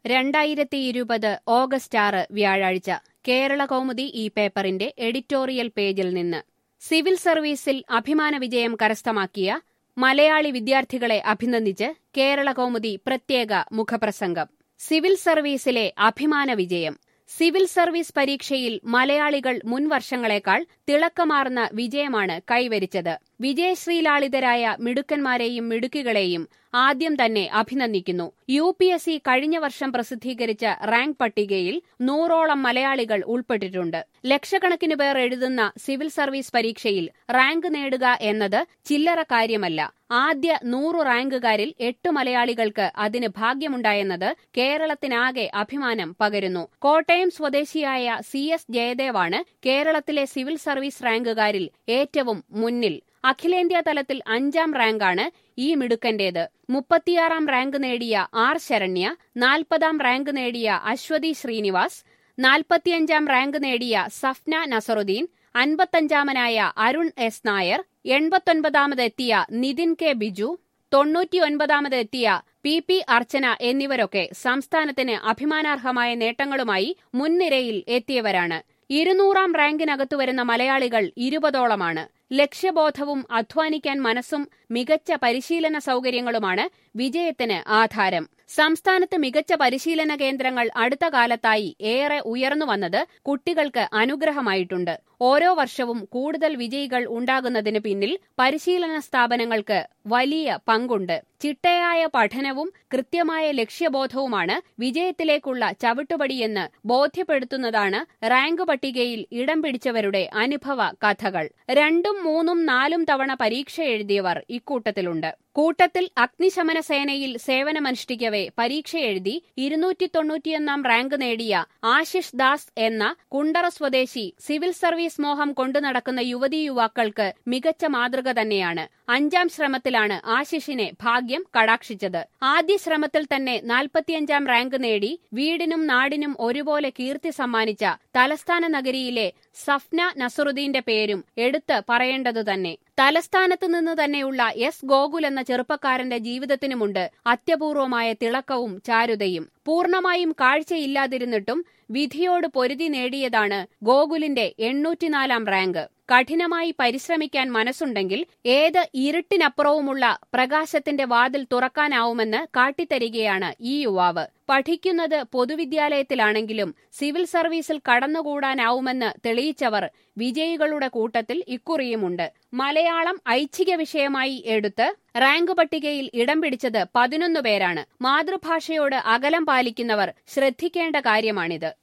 രണ്ടായിരത്തി ഇരുപത് ഓഗസ്റ്റ് ആറ് വ്യാഴാഴ്ച കേരള കൗമുദി ഈ പേപ്പറിന്റെ എഡിറ്റോറിയൽ പേജിൽ നിന്ന് സിവിൽ സർവീസിൽ അഭിമാന വിജയം കരസ്ഥമാക്കിയ മലയാളി വിദ്യാർത്ഥികളെ അഭിനന്ദിച്ച് കേരള കൗമുദി പ്രത്യേക മുഖപ്രസംഗം സിവിൽ സർവീസിലെ അഭിമാന വിജയം സിവിൽ സർവീസ് പരീക്ഷയിൽ മലയാളികൾ മുൻവർഷങ്ങളെക്കാൾ തിളക്കമാർന്ന വിജയമാണ് കൈവരിച്ചത് വിജയശ്രീലാളിതരായ മിടുക്കന്മാരെയും മിടുക്കികളെയും ആദ്യം തന്നെ അഭിനന്ദിക്കുന്നു യു പി എസ് സി കഴിഞ്ഞ വർഷം പ്രസിദ്ധീകരിച്ച റാങ്ക് പട്ടികയിൽ നൂറോളം മലയാളികൾ ഉൾപ്പെട്ടിട്ടുണ്ട് ലക്ഷക്കണക്കിന് പേർ എഴുതുന്ന സിവിൽ സർവീസ് പരീക്ഷയിൽ റാങ്ക് നേടുക എന്നത് ചില്ലറ കാര്യമല്ല ആദ്യ നൂറു റാങ്കുകാരിൽ എട്ട് മലയാളികൾക്ക് അതിന് ഭാഗ്യമുണ്ടായെന്നത് കേരളത്തിനാകെ അഭിമാനം പകരുന്നു കോട്ടയം സ്വദേശിയായ സി എസ് ജയദേവാണ് കേരളത്തിലെ സിവിൽ സർവീസ് റാങ്കുകാരിൽ ഏറ്റവും മുന്നിൽ അഖിലേന്ത്യാ തലത്തിൽ അഞ്ചാം റാങ്കാണ് ഈ മിടുക്കന്റേത് മുപ്പത്തിയാറാം റാങ്ക് നേടിയ ആർ ശരണ്യ നാൽപ്പതാം റാങ്ക് നേടിയ അശ്വതി ശ്രീനിവാസ് നാൽപ്പത്തിയഞ്ചാം റാങ്ക് നേടിയ സഫ്ന നസറുദ്ദീൻ അൻപത്തഞ്ചാമനായ അരുൺ എസ് നായർ എൺപത്തൊൻപതാമതെത്തിയ നിതിൻ കെ ബിജു തൊണ്ണൂറ്റിയൊൻപതാമതെത്തിയ പി പി അർച്ചന എന്നിവരൊക്കെ സംസ്ഥാനത്തിന് അഭിമാനാർഹമായ നേട്ടങ്ങളുമായി മുൻനിരയിൽ എത്തിയവരാണ് ഇരുന്നൂറാം റാങ്കിനകത്തു വരുന്ന മലയാളികൾ ഇരുപതോളമാണ് ലക്ഷ്യബോധവും അധ്വാനിക്കാൻ മനസ്സും മികച്ച പരിശീലന സൗകര്യങ്ങളുമാണ് വിജയത്തിന് ആധാരം സംസ്ഥാനത്ത് മികച്ച പരിശീലന കേന്ദ്രങ്ങൾ അടുത്ത കാലത്തായി ഏറെ ഉയർന്നു വന്നത് കുട്ടികൾക്ക് അനുഗ്രഹമായിട്ടുണ്ട് ഓരോ വർഷവും കൂടുതൽ വിജയികൾ ഉണ്ടാകുന്നതിന് പിന്നിൽ പരിശീലന സ്ഥാപനങ്ങൾക്ക് വലിയ പങ്കുണ്ട് ചിട്ടയായ പഠനവും കൃത്യമായ ലക്ഷ്യബോധവുമാണ് വിജയത്തിലേക്കുള്ള ചവിട്ടുപടിയെന്ന് ബോധ്യപ്പെടുത്തുന്നതാണ് റാങ്ക് പട്ടികയിൽ ഇടം പിടിച്ചവരുടെ അനുഭവ കഥകൾ രണ്ടും മൂന്നും നാലും തവണ പരീക്ഷ എഴുതിയവർ ഇക്കൂട്ടത്തിലുണ്ട് കൂട്ടത്തിൽ അഗ്നിശമന സേനയിൽ സേവനമനുഷ്ഠിക്കവെ പരീക്ഷ എഴുതി ഇരുന്നൂറ്റി തൊണ്ണൂറ്റിയൊന്നാം റാങ്ക് നേടിയ ആശിഷ് ദാസ് എന്ന കുണ്ടറ സ്വദേശി സിവിൽ സർവീസ് മോഹം കൊണ്ടു നടക്കുന്ന യുവതീ യുവാക്കൾക്ക് മികച്ച മാതൃക തന്നെയാണ് അഞ്ചാം ശ്രമത്തിലാണ് ആശിഷിനെ ഭാഗ്യം കടാക്ഷിച്ചത് ആദ്യ ശ്രമത്തിൽ തന്നെ നാൽപ്പത്തിയഞ്ചാം റാങ്ക് നേടി വീടിനും നാടിനും ഒരുപോലെ കീർത്തി സമ്മാനിച്ച തലസ്ഥാന നഗരിയിലെ സഫ്ന നസറുദ്ദീന്റെ പേരും എടുത്ത് പറയേണ്ടതു തന്നെ തലസ്ഥാനത്ത് നിന്ന് തന്നെയുള്ള എസ് ഗോകുൽ എന്ന ചെറുപ്പക്കാരന്റെ ജീവിതത്തിനുമുണ്ട് അത്യപൂർവമായ തിളക്കവും ചാരുതയും പൂർണമായും കാഴ്ചയില്ലാതിരുന്നിട്ടും വിധിയോട് പൊരുതി നേടിയതാണ് ഗോകുലിന്റെ എണ്ണൂറ്റിനാലാം റാങ്ക് കഠിനമായി പരിശ്രമിക്കാൻ മനസ്സുണ്ടെങ്കിൽ ഏത് ഇരുട്ടിനപ്പുറവുമുള്ള പ്രകാശത്തിന്റെ വാതിൽ തുറക്കാനാവുമെന്ന് കാട്ടിത്തരികയാണ് ഈ യുവാവ് പഠിക്കുന്നത് പൊതുവിദ്യാലയത്തിലാണെങ്കിലും സിവിൽ സർവീസിൽ കടന്നുകൂടാനാവുമെന്ന് തെളിയിച്ചവർ വിജയികളുടെ കൂട്ടത്തിൽ ഇക്കുറിയുമുണ്ട് മലയാളം ഐച്ഛിക വിഷയമായി എടുത്ത് റാങ്ക് പട്ടികയിൽ ഇടം പിടിച്ചത് പതിനൊന്ന് പേരാണ് മാതൃഭാഷയോട് അകലം പാലിക്കുന്നവർ ശ്രദ്ധിക്കേണ്ട കാര്യമാണിത്